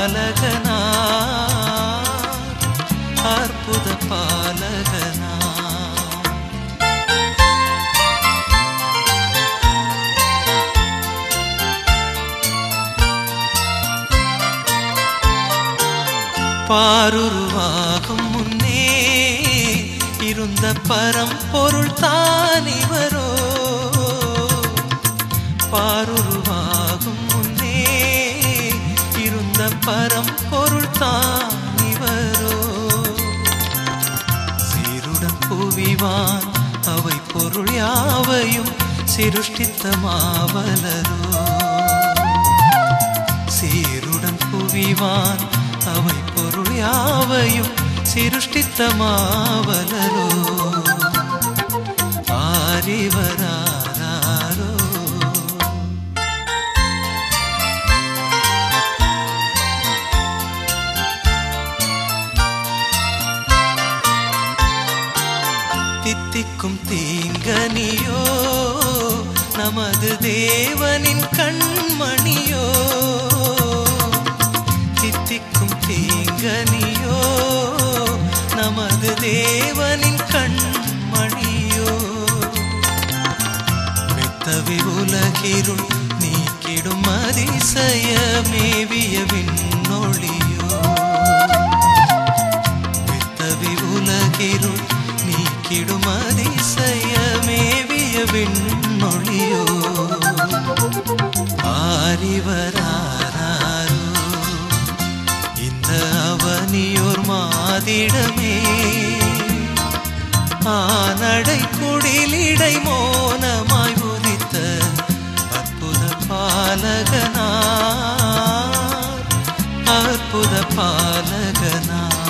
பாலகனா அற்புத பாலகனா பாருருவாகும் முன்னே இருந்த பரம்பொருள் தானிவரோ பாருருவாகும் முன்னே இருந்த பரம்பொருள் தானிவரோ சீருடன் புவிவான் அவை பொருள் யாவையும் சிருஷ்டித்த மாவலரோ சீருடன் புவிவான் அவை பொருள் யாவையும் சிருஷ்டித்த மாவலரோ ஆரிவராரோ தித்திக்கும் தீங்கனியோ நமது தேவனின் கண்மணியோ தித்திக்கும் தீங்கனியோ நமது தேவனின் கண்மணியோ மெத்தவி உலகிருள் நீக்கிடும் அதிசயமேவிய விண்ணொளியோ வித்தவி உலகிருள் நீக்கிடும் அதிசயமேவிய விண்ணொளியோ ஆரிவராரோ இந்த அவனியோர் மாதிடமே ஆனடை குடிலிடை மோனமாய் உதித்த அற்புத பாலகனார் அற்புத பாலகனார்